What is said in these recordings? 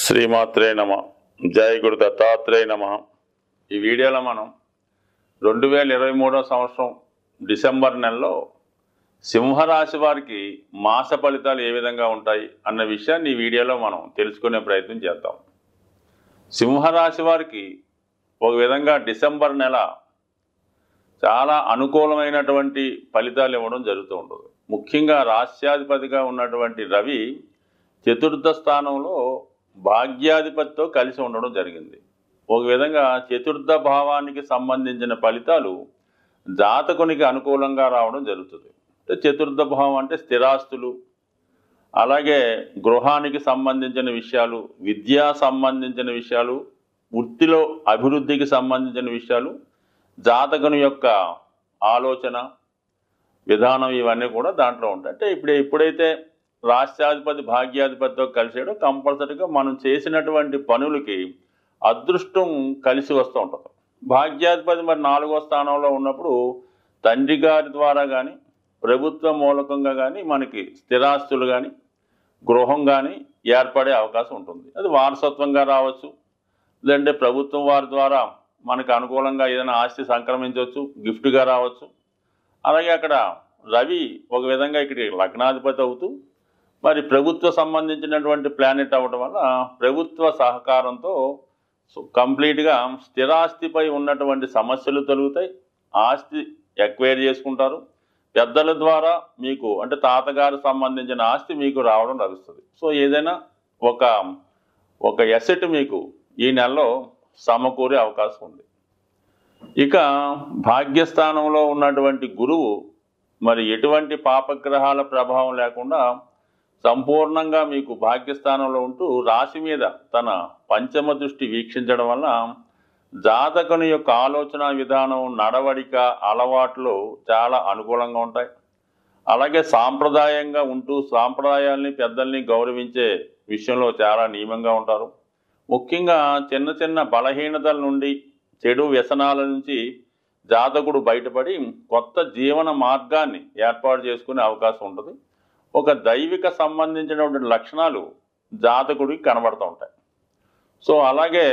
శ్రీమాత్రే నమ జయ గురు దత్తాత్రేయ నమ ఈ వీడియోలో మనం రెండు వేల ఇరవై మూడో సంవత్సరం డిసెంబర్ నెలలో సింహరాశి వారికి మాస ఫలితాలు ఏ విధంగా ఉంటాయి అన్న విషయాన్ని ఈ వీడియోలో మనం తెలుసుకునే ప్రయత్నం చేద్దాం సింహరాశి వారికి ఒక విధంగా డిసెంబర్ నెల చాలా అనుకూలమైనటువంటి ఫలితాలు ఇవ్వడం జరుగుతూ ఉంటుంది ముఖ్యంగా రాష్ట్రాధిపతిగా ఉన్నటువంటి రవి చతుర్థ స్థానంలో భాగ్యాధిపతితో కలిసి ఉండడం జరిగింది ఒక విధంగా చతుర్థ భావానికి సంబంధించిన ఫలితాలు జాతకునికి అనుకూలంగా రావడం జరుగుతుంది అంటే చతుర్థ భావం అంటే స్థిరాస్తులు అలాగే గృహానికి సంబంధించిన విషయాలు విద్యా సంబంధించిన విషయాలు వృత్తిలో అభివృద్ధికి సంబంధించిన విషయాలు జాతకుని యొక్క ఆలోచన విధానం ఇవన్నీ కూడా దాంట్లో ఉంటాయి అంటే ఇప్పుడు ఎప్పుడైతే రాష్ట్రాధిపతి భాగ్యాధిపతితో కలిసాడో కంపల్సరీగా మనం చేసినటువంటి పనులకి అదృష్టం కలిసి వస్తూ ఉంటుంది భాగ్యాధిపతి మరి నాలుగో స్థానంలో ఉన్నప్పుడు తండ్రి గారి ద్వారా కానీ ప్రభుత్వ మూలకంగా కానీ మనకి స్థిరాస్తులు కానీ గృహం కానీ ఏర్పడే అవకాశం ఉంటుంది అది వారసత్వంగా రావచ్చు లేదంటే ప్రభుత్వం వారి ద్వారా మనకు అనుకూలంగా ఏదైనా ఆస్తి సంక్రమించవచ్చు గిఫ్ట్గా రావచ్చు అలాగే అక్కడ రవి ఒక విధంగా ఇక్కడికి లగ్నాధిపతి అవుతూ మరి ప్రభుత్వ సంబంధించినటువంటి ప్లానెట్ అవ్వడం వల్ల ప్రభుత్వ సహకారంతో సో కంప్లీట్గా స్థిరాస్తిపై ఉన్నటువంటి సమస్యలు తొలుగుతాయి ఆస్తి ఎక్వైర్ చేసుకుంటారు పెద్దల ద్వారా మీకు అంటే తాతగారు సంబంధించిన ఆస్తి మీకు రావడం లభిస్తుంది సో ఏదైనా ఒక ఒక ఎసెట్ మీకు ఈ నెలలో సమకూరే అవకాశం ఉంది ఇక భాగ్యస్థానంలో ఉన్నటువంటి గురువు మరి ఎటువంటి పాపగ్రహాల ప్రభావం లేకుండా సంపూర్ణంగా మీకు భాగ్యస్థానంలో ఉంటూ రాశి మీద తన పంచమ దృష్టి వీక్షించడం వల్ల జాతకుని యొక్క ఆలోచన విధానం నడవడిక అలవాట్లు చాలా అనుకూలంగా ఉంటాయి అలాగే సాంప్రదాయంగా ఉంటూ సాంప్రదాయాల్ని పెద్దల్ని గౌరవించే విషయంలో చాలా నియమంగా ఉంటారు ముఖ్యంగా చిన్న చిన్న బలహీనతల నుండి చెడు వ్యసనాల నుంచి జాతకుడు బయటపడి కొత్త జీవన మార్గాన్ని ఏర్పాటు చేసుకునే అవకాశం ఉంటుంది ఒక దైవిక సంబంధించినటువంటి లక్షణాలు జాతకుడికి కనబడుతూ ఉంటాయి సో అలాగే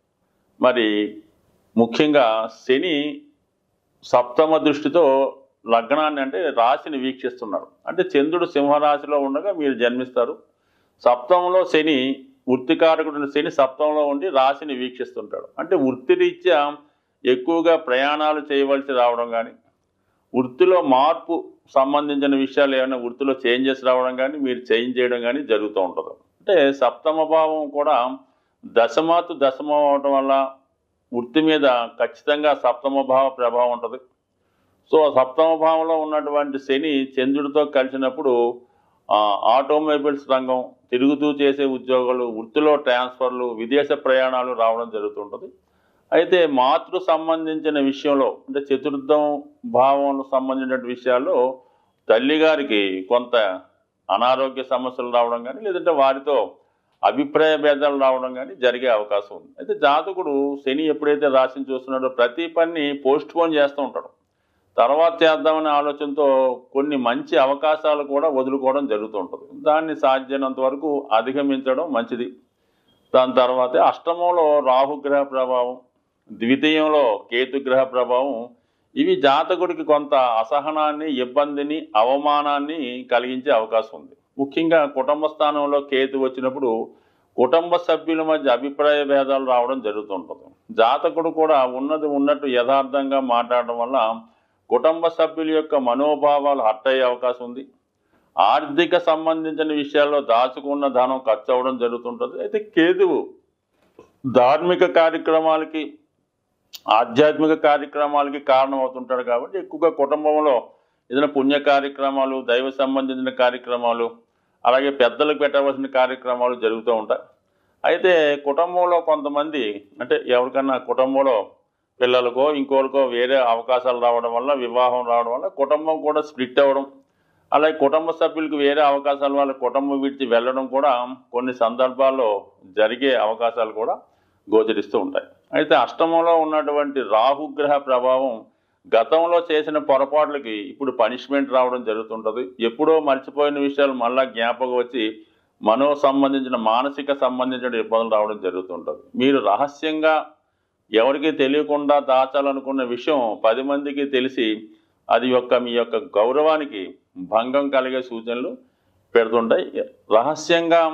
మరి ముఖ్యంగా శని సప్తమ దృష్టితో లగ్నాన్ని అంటే రాశిని వీక్షిస్తున్నారు అంటే చంద్రుడు సింహరాశిలో ఉండగా మీరు జన్మిస్తారు సప్తమంలో శని వృత్తికారకుడిని శని సప్తంలో ఉండి రాశిని వీక్షిస్తుంటాడు అంటే వృత్తిరీత్యా ఎక్కువగా ప్రయాణాలు చేయవలసి రావడం కానీ వృత్తిలో మార్పు సంబంధించిన విషయాలు ఏమైనా వృత్తిలో చేంజెస్ రావడం కానీ మీరు చేంజ్ చేయడం కానీ జరుగుతూ ఉంటుంది అంటే సప్తమ భావం కూడా దశమాతు దశమం అవడం వల్ల వృత్తి మీద ఖచ్చితంగా సప్తమ భావ ప్రభావం ఉంటుంది సో సప్తమ భావంలో ఉన్నటువంటి శని చంద్రుడితో కలిసినప్పుడు ఆ, ఆటోమొబైల్స్ రంగం తిరుగుతూ చేసే ఉద్యోగాలు వృత్తిలో ట్రాన్స్ఫర్లు విదేశ ప్రయాణాలు రావడం జరుగుతుంటుంది అయితే మాతృ సంబంధించిన విషయంలో అంటే చతుర్థం భావం సంబంధించిన విషయాల్లో తల్లిగారికి కొంత అనారోగ్య సమస్యలు రావడం కానీ లేదంటే వారితో అభిప్రాయ భేదాలు రావడం కానీ జరిగే అవకాశం ఉంది అయితే జాతకుడు శని ఎప్పుడైతే రాశిని చూస్తున్నాడో ప్రతి పని పోస్ట్ పోన్ చేస్తూ ఉంటాడు తర్వాత చేద్దామనే ఆలోచనతో కొన్ని మంచి అవకాశాలు కూడా వదులుకోవడం జరుగుతూ ఉంటుంది దాన్ని సాధ్యమైనంత వరకు అధిగమించడం మంచిది దాని తర్వాతే అష్టమంలో రాహుగ్రహ ప్రభావం ద్వితీయంలో కేతుగ్రహ ప్రభావం ఇవి జాతకుడికి కొంత అసహనాన్ని ఇబ్బందిని అవమానాన్ని కలిగించే అవకాశం ఉంది ముఖ్యంగా కుటుంబ స్థానంలో కేతు వచ్చినప్పుడు కుటుంబ సభ్యుల మధ్య అభిప్రాయ భేదాలు రావడం జరుగుతుంటుంది జాతకుడు కూడా ఉన్నది ఉన్నట్టు యథార్థంగా మాట్లాడడం వల్ల కుటుంబ సభ్యుల యొక్క మనోభావాలు హర్ట్ అయ్యే అవకాశం ఉంది ఆర్థిక సంబంధించిన విషయాల్లో దాచుకున్న ధనం ఖర్చు అవ్వడం జరుగుతుంటుంది అయితే కేతువు ధార్మిక కార్యక్రమాలకి ఆధ్యాత్మిక కార్యక్రమాలకి కారణం అవుతుంటాడు కాబట్టి ఎక్కువగా కుటుంబంలో ఏదైనా పుణ్య కార్యక్రమాలు దైవ సంబంధించిన కార్యక్రమాలు అలాగే పెద్దలకు పెట్టవలసిన కార్యక్రమాలు జరుగుతూ ఉంటాయి అయితే కుటుంబంలో కొంతమంది అంటే ఎవరికన్నా కుటుంబంలో పిల్లలకో ఇంకోరికో వేరే అవకాశాలు రావడం వల్ల వివాహం రావడం వల్ల కుటుంబం కూడా స్ప్లిట్ అవ్వడం అలాగే కుటుంబ సభ్యులకు వేరే అవకాశాల వల్ల కుటుంబం విడిచి వెళ్ళడం కూడా కొన్ని సందర్భాల్లో జరిగే అవకాశాలు కూడా గోచరిస్తూ ఉంటాయి అయితే అష్టమంలో ఉన్నటువంటి రాహుగ్రహ ప్రభావం గతంలో చేసిన పొరపాట్లకి ఇప్పుడు పనిష్మెంట్ రావడం జరుగుతుంటుంది ఎప్పుడో మర్చిపోయిన విషయాలు మళ్ళా జ్ఞాపకం వచ్చి మనో సంబంధించిన మానసిక సంబంధించిన ఇబ్బందులు రావడం జరుగుతుంటుంది మీరు రహస్యంగా ఎవరికి తెలియకుండా దాచాలనుకున్న విషయం పది మందికి తెలిసి అది యొక్క మీ యొక్క గౌరవానికి భంగం కలిగే సూచనలు పెడుతుంటాయి రహస్యంగా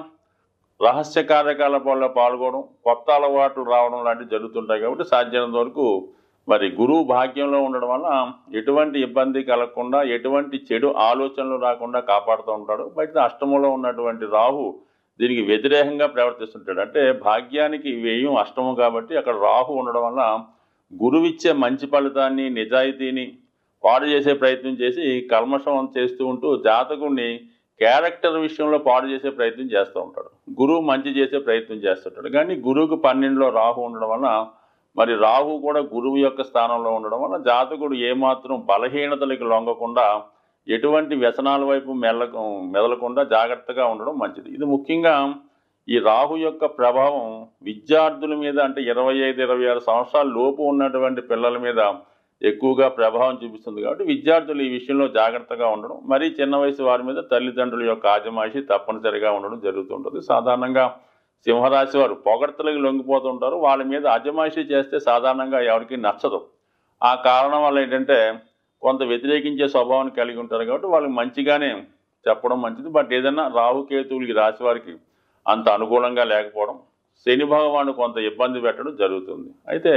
రహస్య కార్యకలాపాల్లో పాల్గొనడం కొత్త అలవాట్లు రావడం లాంటివి జరుగుతుంటాయి కాబట్టి సాధ్యమైనంత వరకు మరి గురువు భాగ్యంలో ఉండడం వల్ల ఎటువంటి ఇబ్బంది కలగకుండా ఎటువంటి చెడు ఆలోచనలు రాకుండా కాపాడుతూ ఉంటాడు బయట అష్టమంలో ఉన్నటువంటి రాహు దీనికి వ్యతిరేకంగా ప్రవర్తిస్తుంటాడు అంటే భాగ్యానికి వ్యయం అష్టమం కాబట్టి అక్కడ రాహు ఉండడం వల్ల గురువిచ్చే మంచి ఫలితాన్ని నిజాయితీని పాడు చేసే ప్రయత్నం చేసి కల్మషం చేస్తూ ఉంటూ జాతకుడిని క్యారెక్టర్ విషయంలో పాడు చేసే ప్రయత్నం చేస్తూ ఉంటాడు గురువు మంచి చేసే ప్రయత్నం చేస్తుంటాడు కానీ గురువుకు పన్నెండులో రాహు ఉండడం వల్ల మరి రాహు కూడా గురువు యొక్క స్థానంలో ఉండడం వల్ల జాతకుడు ఏమాత్రం బలహీనతలకు లొంగకుండా ఎటువంటి వ్యసనాల వైపు మెల్ల మెదలకుండా జాగ్రత్తగా ఉండడం మంచిది ఇది ముఖ్యంగా ఈ రాహు యొక్క ప్రభావం విద్యార్థుల మీద అంటే ఇరవై ఐదు ఇరవై ఆరు సంవత్సరాల లోపు ఉన్నటువంటి పిల్లల మీద ఎక్కువగా ప్రభావం చూపిస్తుంది కాబట్టి విద్యార్థులు ఈ విషయంలో జాగ్రత్తగా ఉండడం మరీ చిన్న వయసు వారి మీద తల్లిదండ్రుల యొక్క ఆజమాయిషి తప్పనిసరిగా ఉండడం జరుగుతుంటుంది సాధారణంగా సింహరాశి వారు పొగడ్తలకు లొంగిపోతుంటారు వాళ్ళ మీద అజమాయిషి చేస్తే సాధారణంగా ఎవరికి నచ్చదు ఆ కారణం వల్ల ఏంటంటే కొంత వ్యతిరేకించే స్వభావాన్ని కలిగి ఉంటారు కాబట్టి వాళ్ళకి మంచిగానే చెప్పడం మంచిది బట్ ఏదైనా రాహుకేతువులకి రాశి వారికి అంత అనుకూలంగా లేకపోవడం శని భగవాను కొంత ఇబ్బంది పెట్టడం జరుగుతుంది అయితే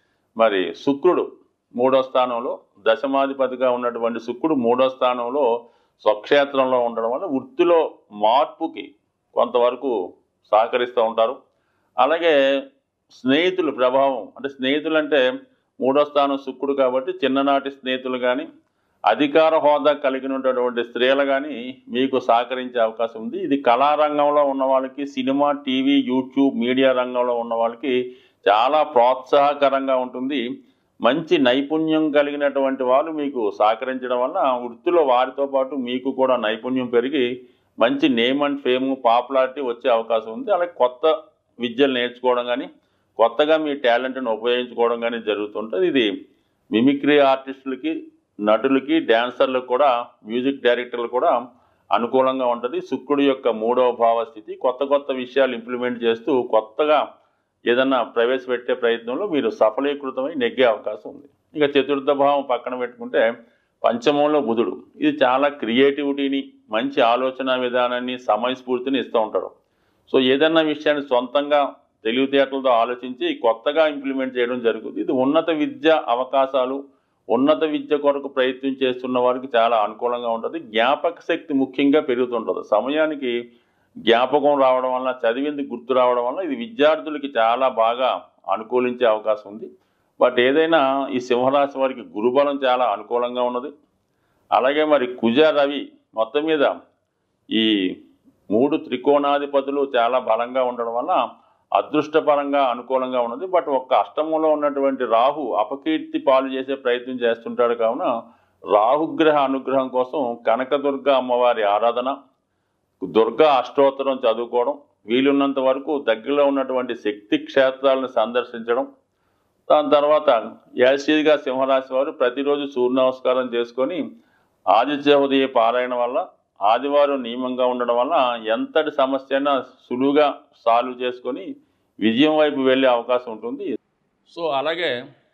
మరి శుక్రుడు మూడో స్థానంలో దశమాధిపతిగా ఉన్నటువంటి శుక్రుడు మూడో స్థానంలో స్వక్షేత్రంలో ఉండడం వల్ల వృత్తిలో మార్పుకి కొంతవరకు సహకరిస్తూ ఉంటారు అలాగే స్నేహితుల ప్రభావం అంటే స్నేహితులు అంటే మూడో స్థానం శుక్రుడు కాబట్టి చిన్ననాటి స్నేహితులు కానీ అధికార హోదా కలిగినటువంటి స్త్రీలు కానీ మీకు సహకరించే అవకాశం ఉంది ఇది కళారంగంలో ఉన్న వాళ్ళకి సినిమా టీవీ యూట్యూబ్ మీడియా రంగంలో ఉన్న వాళ్ళకి చాలా ప్రోత్సాహకరంగా ఉంటుంది మంచి నైపుణ్యం కలిగినటువంటి వాళ్ళు మీకు సహకరించడం వల్ల వృత్తిలో వారితో పాటు మీకు కూడా నైపుణ్యం పెరిగి మంచి నేమ్ అండ్ ఫేమ్ పాపులారిటీ వచ్చే అవకాశం ఉంది అలాగే కొత్త విద్యలు నేర్చుకోవడం కానీ కొత్తగా మీ టాలెంట్ని ఉపయోగించుకోవడం కానీ జరుగుతుంటుంది ఇది మిమిక్రీ ఆర్టిస్టులకి నటులకి డ్యాన్సర్లకు కూడా మ్యూజిక్ డైరెక్టర్లు కూడా అనుకూలంగా ఉంటుంది శుక్రుడి యొక్క మూడవ భావ స్థితి కొత్త కొత్త విషయాలు ఇంప్లిమెంట్ చేస్తూ కొత్తగా ఏదన్నా ప్రవేశపెట్టే ప్రయత్నంలో మీరు సఫలీకృతమై నెగ్గే అవకాశం ఉంది ఇక చతుర్థ భావం పక్కన పెట్టుకుంటే పంచమంలో బుధుడు ఇది చాలా క్రియేటివిటీని మంచి ఆలోచన విధానాన్ని సమయస్ఫూర్తిని ఇస్తూ ఉంటాడు సో ఏదన్నా విషయాన్ని సొంతంగా తెలివితేటలతో ఆలోచించి కొత్తగా ఇంప్లిమెంట్ చేయడం జరుగుతుంది ఇది ఉన్నత విద్య అవకాశాలు ఉన్నత విద్య కొరకు ప్రయత్నం చేస్తున్న వారికి చాలా అనుకూలంగా ఉంటుంది జ్ఞాపక శక్తి ముఖ్యంగా పెరుగుతుంటుంది సమయానికి జ్ఞాపకం రావడం వల్ల చదివింది గుర్తు రావడం వల్ల ఇది విద్యార్థులకి చాలా బాగా అనుకూలించే అవకాశం ఉంది బట్ ఏదైనా ఈ సింహరాశి వారికి గురుబలం చాలా అనుకూలంగా ఉన్నది అలాగే మరి కుజ రవి మొత్తం మీద ఈ మూడు త్రికోణాధిపతులు చాలా బలంగా ఉండడం వల్ల అదృష్టపరంగా అనుకూలంగా ఉన్నది బట్ ఒక్క అష్టమంలో ఉన్నటువంటి రాహు అపకీర్తి పాలు చేసే ప్రయత్నం చేస్తుంటాడు కావున రాహుగ్రహ అనుగ్రహం కోసం కనకదుర్గ అమ్మవారి ఆరాధన దుర్గా అష్టోత్తరం చదువుకోవడం వీలున్నంత వరకు దగ్గరలో ఉన్నటువంటి శక్తి క్షేత్రాలను సందర్శించడం దాని తర్వాత యాసిగా సింహరాశి వారు ప్రతిరోజు సూర్య నమస్కారం చేసుకొని ఆదిత్య ఉదయ పారాయణ వల్ల ఆదివారం నియమంగా ఉండడం వల్ల ఎంతటి సమస్య అయినా సులువుగా సాల్వ్ చేసుకొని విజయం వైపు వెళ్ళే అవకాశం ఉంటుంది సో అలాగే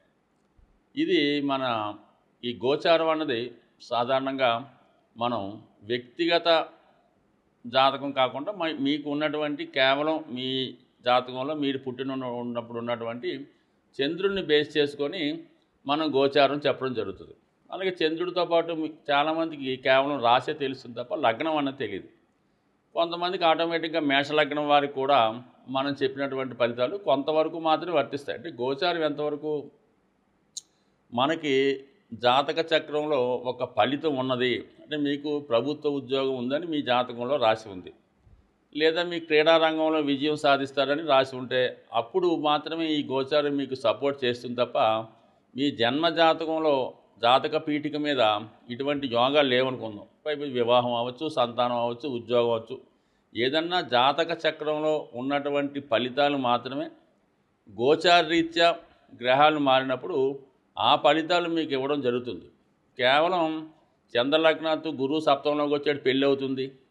ఇది మన ఈ గోచారం అన్నది సాధారణంగా మనం వ్యక్తిగత జాతకం కాకుండా మ- మీకు ఉన్నటువంటి కేవలం మీ జాతకంలో మీరు పుట్టిన ఉన్న- ఉన్నప్పుడు ఉన్నటువంటి చంద్రుడిని బేస్ చేసుకొని మనం గోచారం చెప్పడం జరుగుతుంది అలాగే చంద్రుడితో పాటు మీ- చాలామందికి కేవలం రాసే తెలుస్తుంది తప్ప లగ్నం అన్నది తెలియదు కొంతమందికి ఆటోమేటిక్గా మేషలగ్నం వారికి కూడా మనం చెప్పినటువంటి ఫలితాలు కొంతవరకు మాత్రమే వర్తిస్తాయి అంటే గోచారం ఎంతవరకు మనకి జాతక చక్రంలో ఒక ఫలితం ఉన్నది అంటే మీకు ప్రభుత్వ ఉద్యోగం ఉందని మీ జాతకంలో రాసి ఉంది లేదా మీ క్రీడా రంగంలో విజయం సాధిస్తారని రాసి ఉంటే అప్పుడు మాత్రమే ఈ గోచారం మీకు సపోర్ట్ చేస్తుంది తప్ప మీ జన్మ జాతకంలో జాతక పీఠిక మీద ఇటువంటి యోగాలు లేవనుకుందాం పైపు వివాహం అవ్వచ్చు సంతానం అవ్వచ్చు ఉద్యోగం అవ్వచ్చు ఏదన్నా జాతక చక్రంలో ఉన్నటువంటి ఫలితాలు మాత్రమే గోచారరీత్యా గ్రహాలు మారినప్పుడు ఆ ఫలితాలు మీకు ఇవ్వడం జరుగుతుంది కేవలం చంద్రలగ్నాత్తు గురువు సప్తంలోకి వచ్చాడు పెళ్ళి అవుతుంది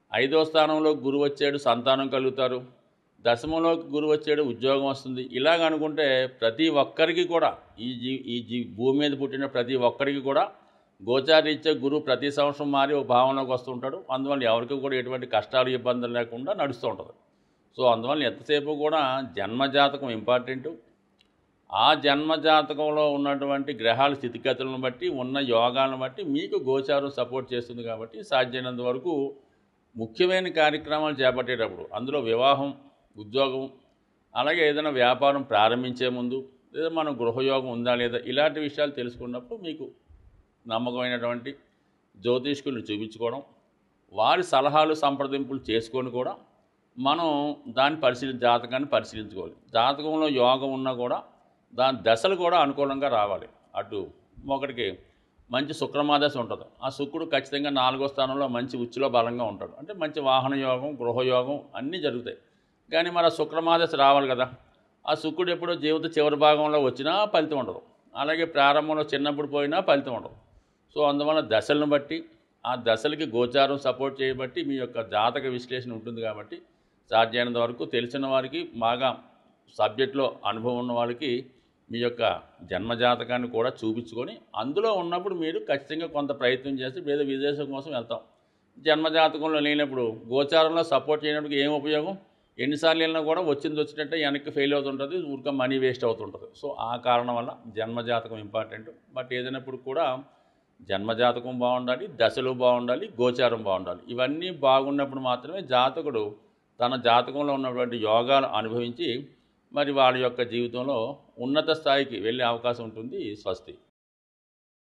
ఐదో స్థానంలో గురువు వచ్చాడు సంతానం కలుగుతారు దశమంలోకి గురువు వచ్చాడు ఉద్యోగం వస్తుంది ఇలాగ అనుకుంటే ప్రతి ఒక్కరికి కూడా ఈ జీ ఈ జీ భూమి మీద పుట్టిన ప్రతి ఒక్కరికి కూడా గోచారీత్యా గురువు ప్రతి సంవత్సరం మారి ఒక భావనలోకి వస్తుంటాడు అందువల్ల ఎవరికి కూడా ఎటువంటి కష్టాలు ఇబ్బందులు లేకుండా నడుస్తూ ఉంటుంది సో అందువల్ల ఎంతసేపు కూడా జన్మజాతకం ఇంపార్టెంటు ఆ జన్మ జాతకంలో ఉన్నటువంటి గ్రహాల స్థితిగతులను బట్టి ఉన్న యోగాలను బట్టి మీకు గోచారం సపోర్ట్ చేస్తుంది కాబట్టి సాధ్యమైనంత వరకు ముఖ్యమైన కార్యక్రమాలు చేపట్టేటప్పుడు అందులో వివాహం ఉద్యోగం అలాగే ఏదైనా వ్యాపారం ప్రారంభించే ముందు లేదా మన గృహయోగం ఉందా లేదా ఇలాంటి విషయాలు తెలుసుకున్నప్పుడు మీకు నమ్మకమైనటువంటి జ్యోతిష్కుల్ని చూపించుకోవడం వారి సలహాలు సంప్రదింపులు చేసుకొని కూడా మనం దాన్ని పరిశీలి జాతకాన్ని పరిశీలించుకోవాలి జాతకంలో యోగం ఉన్నా కూడా దాని దశలు కూడా అనుకూలంగా రావాలి అటు ఒకటికి మంచి శుక్రమాదశ ఉంటుంది ఆ శుక్రుడు ఖచ్చితంగా నాలుగో స్థానంలో మంచి ఉచ్చులో బలంగా ఉంటాడు అంటే మంచి వాహన యోగం గృహయోగం అన్నీ జరుగుతాయి కానీ మరి ఆ శుక్రమాదశ రావాలి కదా ఆ శుక్రుడు ఎప్పుడో జీవిత చివరి భాగంలో వచ్చినా ఫలితం ఉండదు అలాగే ప్రారంభంలో చిన్నప్పుడు పోయినా ఫలితం ఉండదు సో అందువల్ల దశలను బట్టి ఆ దశలకి గోచారం సపోర్ట్ చేయబట్టి మీ యొక్క జాతక విశ్లేషణ ఉంటుంది కాబట్టి సాధ్యమైనంత వరకు తెలిసిన వారికి బాగా సబ్జెక్ట్లో అనుభవం ఉన్న వాళ్ళకి మీ యొక్క జన్మజాతకాన్ని కూడా చూపించుకొని అందులో ఉన్నప్పుడు మీరు ఖచ్చితంగా కొంత ప్రయత్నం చేసి వేరే విదేశం కోసం వెళ్తాం జన్మజాతకంలో లేనప్పుడు గోచారంలో సపోర్ట్ చేయడానికి ఏం ఉపయోగం ఎన్నిసార్లు వెళ్ళినా కూడా వచ్చింది వచ్చినట్టే వెనక్కి ఫెయిల్ అవుతుంటుంది ఊరికే మనీ వేస్ట్ అవుతుంటుంది సో ఆ కారణం వల్ల జన్మజాతకం ఇంపార్టెంట్ బట్ ఏదైనప్పుడు కూడా జన్మజాతకం బాగుండాలి దశలు బాగుండాలి గోచారం బాగుండాలి ఇవన్నీ బాగున్నప్పుడు మాత్రమే జాతకుడు తన జాతకంలో ఉన్నటువంటి యోగాలు అనుభవించి మరి వాళ్ళ యొక్క జీవితంలో ఉన్నత స్థాయికి వెళ్ళే అవకాశం ఉంటుంది స్వస్తి